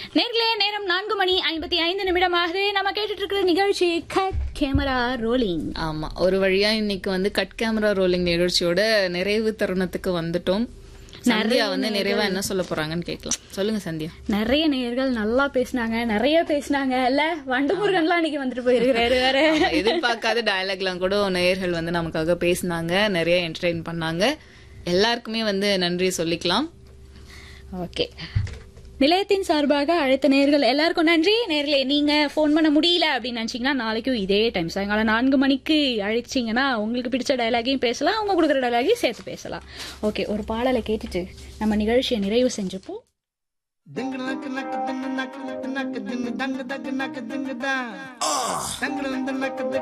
நேர்களே நேரம் நான்கு மணி ஐம்பத்தி ஐந்து நிமிடமாக நம்ம கேட்டுட்டு இருக்கிற நிகழ்ச்சி கட் கேமரா ரோலிங் ஆமா ஒரு வழியா இன்னைக்கு வந்து கட் கேமரா ரோலிங் நிகழ்ச்சியோட நிறைவு தருணத்துக்கு வந்துட்டோம் சந்தியா வந்து நிறைவா என்ன சொல்ல போறாங்கன்னு கேட்கலாம் சொல்லுங்க சந்தியா நிறைய நேயர்கள் நல்லா பேசினாங்க நிறைய பேசினாங்க இல்ல வண்டு முருகன்லாம் இன்னைக்கு வந்துட்டு போயிருக்கிறாரு வேற ஆமா, எதிர்பார்க்காத டயலாக்லாம் கூட நேயர்கள் வந்து நமக்காக பேசினாங்க நிறைய என்டர்டெயின் பண்ணாங்க எல்லாருக்குமே வந்து நன்றி சொல்லிக்கலாம் ஓகே நிலையத்தின் சார்பாக அழைத்த நேர்கள் எல்லாருக்கும் நன்றி நேர்களே நீங்க ஃபோன் பண்ண முடியல அப்படின்னு நினைச்சீங்கன்னா நாளைக்கும் இதே டைம் சாயங்காலம் நான்கு மணிக்கு அழைச்சிங்கன்னா உங்களுக்கு பிடிச்ச டயலாகையும் பேசலாம் அவங்க கொடுக்குற டயலாகையும் சேர்த்து பேசலாம் ஓகே ஒரு பாடலை கேட்டுட்டு நம்ம நிகழ்ச்சியை நிறைவு செஞ்சுப்போம் Ding nak nak ding nak nak ding dang dang nak ding dang dang dang dang dang dang dang